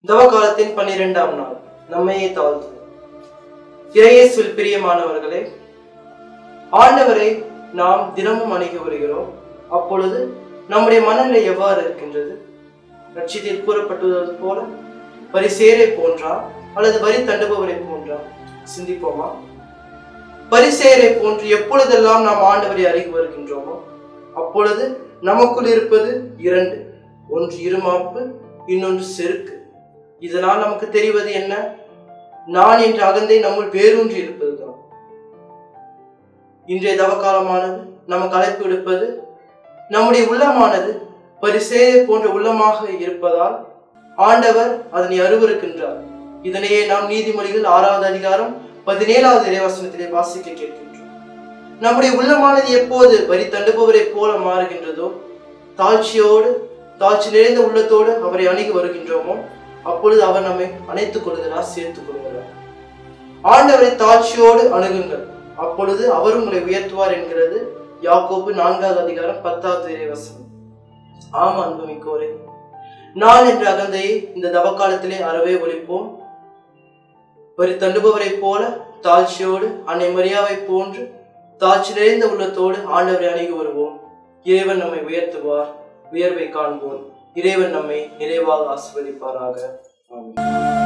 தவகாலத்தின் பன்னிரெண்டாம் நாள் நம்மையே தாழ்த்து இறையேசுவில் பிரியமானவர்களே ஆண்டவரை நாம் தினமும் அணுகி வருகிறோம் அப்பொழுது நம்முடைய மனநிலை எவ்வாறு இருக்கின்றது ரட்சித்தில் கூறப்பட்டுள்ளது போல பரிசேரை போன்றா அல்லது வரி தண்டுபவரை போன்றா சிந்திப்போமா பரிசேரை போன்று எப்பொழுதெல்லாம் நாம் ஆண்டவரை அருகி வருகின்றோமோ அப்பொழுது நமக்குள் இருப்பது இரண்டு ஒன்று இருமாப்பு இன்னொன்று செருக்கு இதனால் நமக்கு தெரிவது என்ன நான் என்ற அகந்தை நம்முள் வேரூன்றி இருப்பதுதான் இன்றைய தவக்காலமானது நமக்கு அழைப்பு விடுப்பது நம்முடைய உள்ளமானது பரிசேரை போன்ற உள்ளமாக இருப்பதால் ஆண்டவர் அதனை அருவருக்கின்றார் இதனையே நாம் நீதிமொழிகள் ஆறாவது அதிகாரம் பதினேழாவது இறைவசனத்திலே வாசிக்க கேட்கின்றோம் நம்முடைய உள்ளமானது எப்போது வரி தண்டுபவரை போல மாறுகின்றதோ தாழ்ச்சியோடு தாழ்ச்சி நிறைந்த உள்ளத்தோடு அவரை அணுகி வருகின்றோமோ அப்பொழுது அவர் நம்மை அணைத்துக் கொள்கிறார் சேர்த்துக் கொள்கிறார் ஆண்டவரை தாழ்ச்சியோடு அணுகுங்கள் அப்பொழுது அவர் உங்களை உயர்த்துவார் என்கிறது யாக்கோபு நான்காவது அதிகாரம் பத்தாவது இறைவசனம் ஆம் அன்புமிக்கோரே நான் என்ற அகந்தையை இந்த தவக்காலத்திலே அறவே ஒழிப்போம் வரி தண்டுபவரை போல தாழ்ச்சியோடு அன்னை மரியாவை போன்று தாழ்ச்சி நிறைந்த உள்ளத்தோடு ஆண்டவரை அணுகி வருவோம் இறைவன் நம்மை உயர்த்துவார் உயர்வை காண்போம் இறைவன் நம்மை நிறைவாக ஆசிர்வதிப்பாராக ஆமென்